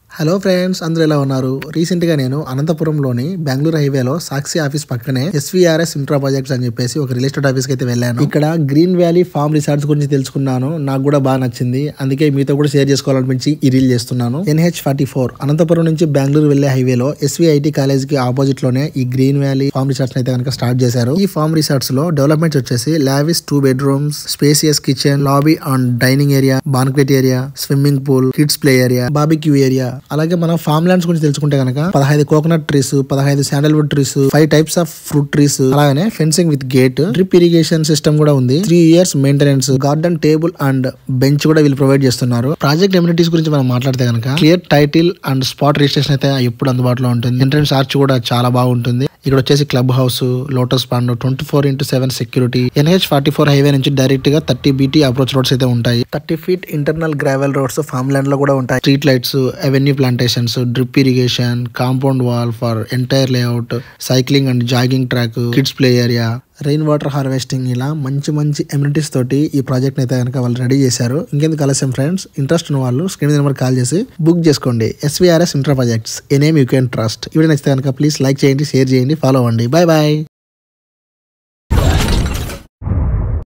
hello friends అందరూ ఎలా ఉన్నారు రీసెంట్ గా నేను అనంతపురంలోని బెంగళూరు హైవేలో సాక్షి ఆఫీస్ పక్కనే ఎస్వీఆర్ఎస్ ఇంట్రా ప్రాజెక్ట్స్ అని చెప్పేసి ఒక రియల్ ఎస్టేట్ ఆఫీస్ కి అయితే వెళ్ళాను ఇక్కడ గ్రీన్ వ్యాలీ ఫార్మ్ రిసార్ట్స్ గురించి తెలుసుకున్నాను నాకు కూడా బాగా నచ్చింది అందుకే మీతో కూడా షేర్ చేసుకోవాలనిపించి ఈ రీల్ చేస్తున్నాను ఎన్హెచ్ ఫార్టీ ఫోర్ అనంతపురం నుంచి బెంగళూరు వెళ్లే హైవేలో ఎస్వీఐటి కాలేజ్ కి ఆపోజిట్ లోనే ఈ గ్రీన్ వ్యాలీ ఫార్మ్ రిసార్ట్స్ అయితే కనుక స్టార్ట్ చేశారు ఈ ఫార్మ్ రిసార్ట్స్ లో డెవలప్మెంట్స్ వచ్చేసి lavish two bedrooms spacious kitchen lobby and dining area banquet area swimming pool kids play area barbecue area అలాగే మనం ఫార్మ్ ల్యాండ్స్ గురించి తెలుసుకుంటే కనుక పదహైదు కోకోనట్ ట్రీస్ పదహైదు sandalwood trees five types of fruit trees అలాగే fencing with gate drip irrigation system కూడా ఉంది three years maintenance garden table and bench కూడా వీళ్ళు ప్రొవైడ్ చేస్తున్నారు ప్రాజెక్ట్ ఎమ్యూనిటీస్ గురించి మనం మాట్లాడితే కనుక clear title and spot registration అయితే ఎప్పుడు అందుబాటులో ఉంటుంది ఎంట్రన్స్ ఆర్చ్ కూడా చాలా బాగుంటుంది ఇక్కడ వచ్చేసి club house lotus pond twenty four into seven security NH forty four highway నుంచి డైరెక్ట్ గా థర్టీ బీటీ అప్రోచ్ రోడ్స్ అయితే ఉంటాయి thirty feet internal gravel roads farm land లో కూడా ఉంటాయి street lights avenue plantations drip irrigation compound wall for entire layout cycling and jogging track kids play area rain water harvesting ఇలా మంచి మంచి amenities తోటి ఈ ప్రాజెక్ట్ అయితే కనుక వాళ్ళు రెడీ చేశారు ఇంకెందుకు ఆలస్యం ఫ్రెండ్స్ ఇంట్రెస్ట్ ఉన్న వాళ్ళు స్క్రీన్ నెంబర్ కాల్ చేసి బుక్ చేసుకోండి SVRS inter projects a name you can trust ఇవి నచ్చితే కనుక ప్లీజ్ లైక్ చేయండి షేర్ చేయండి ఫాలో అవ్వండి బాయ్ బాయ్